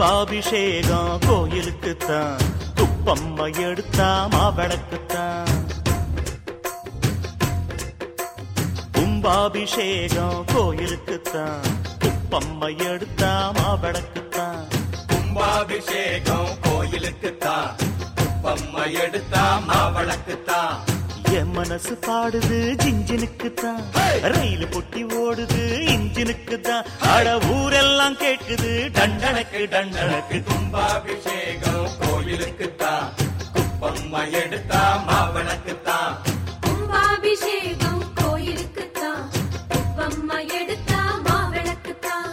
கும்பாபிஷேகம் கோயிலுக்குத்தான் குப்பம்மை எடுத்தா மாவிளக்குத்தான் கும்பாபிஷேகம் கோயிலுக்குத்தான் குப்பம்மை எடுத்தா மாவிளக்குத்தான் கும்பாபிஷேகம் கோயிலுக்குத்தான் குப்பம்மை எடுத்தா மாவளக்குத்தான் என் மனசு பாடுது ஜிஞ்சினுக்குத்தான் ரயில் பொட்டி ஓடுது இன்ஜினுக்குத்தான் அட ஊரெல்லாம் கேக்குது டண்டனக்கு டண்டனக்கு கும்பாபிஷேகம் கோயிலுக்குத்தான் குப்பம்மை எடுத்தா மாவளக்குத்தான் கும்பாபிஷேகம் கோயிலுக்குத்தான் குப்பம்மா எடுத்தா மாவிளக்குத்தான்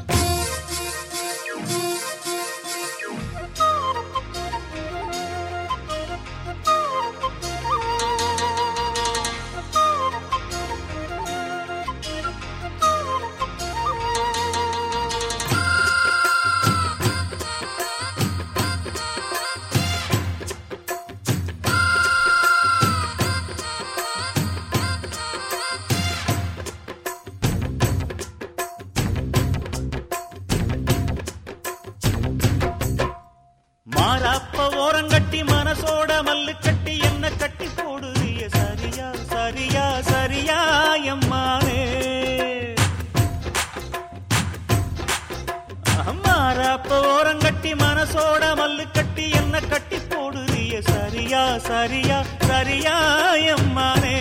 மாறாப்ப ஓரங்கட்டி மனசோட மல்லு கட்டி என்ன கட்டி போடுறிய சரியா சரியா சரியா எம்மானே மாறாப்ப ஓரங்கட்டி மனசோட மல்லு கட்டி என்ன கட்டி போடுறிய சரியா சரியா சரியா எம்மானே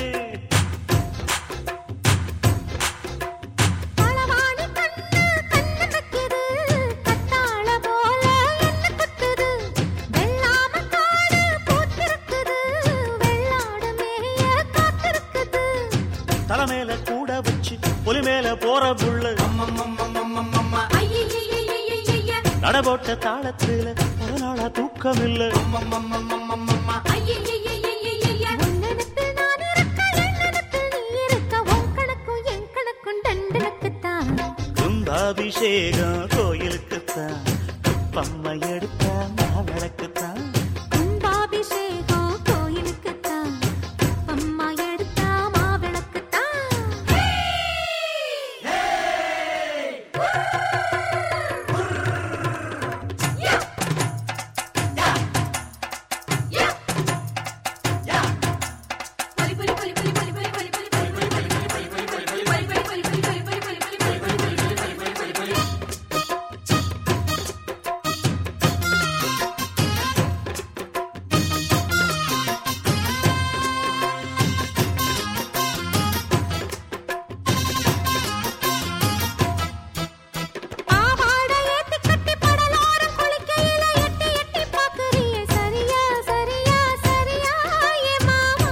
களவாணி கண்ணு கண்ணு வைக்குது கத்தாழ போல என்ன குத்துது வெள்ளாம காடு பூத்திருக்குது வெள்ளாடு மேய காத்திருக்குது தலைமையில கூட வச்சு புலி மேல போற புள்ள அம்மம்மம்மம்மம்மம்மம்மா ஐயையையையையைய நடபோட்ட தாளத்துல பல நாளா தூக்கம் இல்ல அம்மம்மம்மம்மம்மம்மா ஐயையையையையைய உன்னடத்தில் நான் இருக்க என்னிடத்தில் நீ இருக்க உன் கணக்கும் என் கணக்கும் டண்டனுக்குத்தான் கும்பாபிஷேகம் கோயிலுக்குத்தான் குப்பம்மை எடுத்த மாவிளக்குத்தான் கும்பாபிஷேகம் கோயிலுக்குத்தான் அம்மா எடுத்தா மாவிளக்குத்தான் பாவாடை ஏத்தி கட்டி படலோரம் குளிக்கையில எட்டி எட்டி பாக்குறியே சரியா சரியா சரியா ஏ மாமா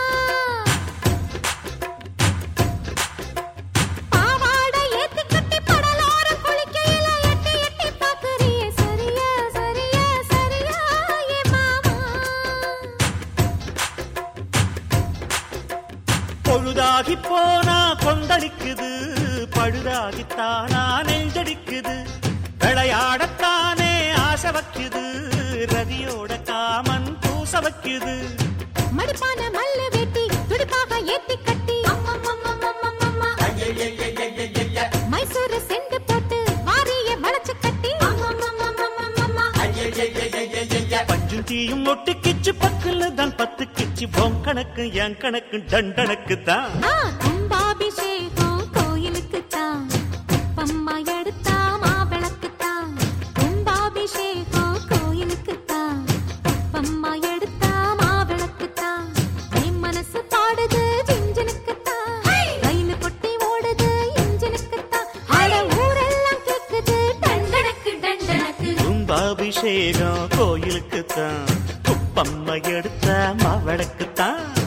பாவாடை ஏத்தி கட்டி படலோரம் குளிக்கையில எட்டி எட்டி பாக்குறியே சரியா சரியா சரியா ஏ மாமா பொழுதாகி போனா கொந்தளிக்குது பழுதாகித்தானா நெஞ்சடிக்குது விளையாடத்தானே ஆசை வைக்குது ரதியோட காமன் பூச வைக்குது மடிப்பான மல்லு வெட்டி துடிப்பாக ஏத்தி கட்டி அம்மம்மம்மம்மம்மம்மம்மா. ஐயையையையையைய மைசூரு செண்டு போட்டு வாரிய வளைச்சு கட்டி அம்மம்மம்மம்மம்மம்மா. ஐயையையையையைய பஞ்சு தீயும் ஒட்டு கிச்சு பக்கல தான் பத்து கிச்சு பொன் கணக்கு என் கணக்கு டண்டனக்கு தான் ஆ, கும்பாபிஷேகம் கோயிலுக்குத்தான் குப்பம்மா எடுத்தா மாவிளக்குத்தான் கும்பாபிஷேகம் கோயிலுக்குத்தான் குப்பம்மா எடுத்தா மாவிளக்குத்தான் என் மனசு பாடுது ஜிஞ்சனுக்குத்தான் ரயில் பொட்டி ஓடுது இன்ஜினுக்குத்தான் அட ஊரெல்லாம் கேக்குது டண்டனக்கு டண்டனக்கு கும்பாபிஷேகம் கோயிலுக்குத்தான் குப்பம்மை எடுத்த மாவிளக்குத்தான்